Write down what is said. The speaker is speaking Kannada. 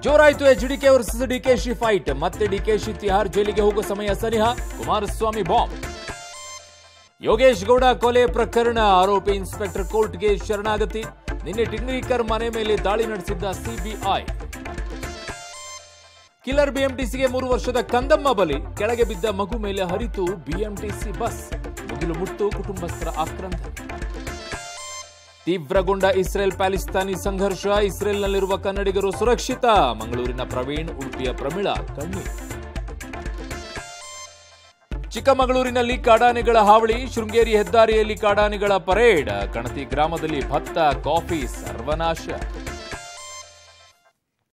ಜೋರಾಯ್ತು ಎಚ್ಡಿಕೆ ವರ್ಸಸ್ ಡಿಕೆಶಿ ಫೈಟ್ ಮತ್ತೆ ಡಿಕೆಶಿ ತಿಹಾರ್ ಜೈಲಿಗೆ ಹೋಗೋ ಸಮಯ ಸನಿಹ ಕುಮಾರಸ್ವಾಮಿ ಬಾಂಬ್ ಯೋಗೇಶ್ ಗೌಡ ಕೊಲೆ ಪ್ರಕರಣ ಆರೋಪಿ ಇನ್ಸ್ಪೆಕ್ಟರ್ ಕೋರ್ಟ್ಗೆ ಶರಣಾಗತಿ ನಿನ್ನೆ ಟಿಂಗ್ರೀಕರ್ ಮನೆ ಮೇಲೆ ದಾಳಿ ನಡೆಸಿದ್ದ ಸಿಬಿಐ ಕಿಲ್ಲರ್ ಬಿಎಂಟಿಸಿಗೆ ಮೂರು ವರ್ಷದ ಕಂದಮ್ಮ ಬಲಿ ಕೆಳಗೆ ಬಿದ್ದ ಮಗು ಮೇಲೆ ಹರಿತು ಬಿಎಂಟಿಸಿ ಬಸ್ ಮುಗಿಲು ಮುಟ್ಟು ಕುಟುಂಬಸ್ಥರ ಆಕ್ರಂದ ತೀವ್ರಗೊಂಡ ಇಸ್ರೇಲ್ ಪ್ಯಾಲಿಸ್ತಾನಿ ಸಂಘರ್ಷ ಇಸ್ರೇಲ್ನಲ್ಲಿರುವ ಕನ್ನಡಿಗರು ಸುರಕ್ಷಿತ ಮಂಗಳೂರಿನ ಪ್ರವೀಣ್ ಉಡುಪಿಯ ಪ್ರಮಿಳಾ ಕಣ್ಣೀರ್ ಚಿಕ್ಕಮಗಳೂರಿನಲ್ಲಿ ಕಾಡಾನೆಗಳ ಹಾವಳಿ ಶೃಂಗೇರಿ ಹೆದ್ದಾರಿಯಲ್ಲಿ ಕಾಡಾನೆಗಳ ಪರೇಡ್ ಕಣತಿ ಗ್ರಾಮದಲ್ಲಿ ಭತ್ತ ಕಾಫಿ ಸರ್ವನಾಶ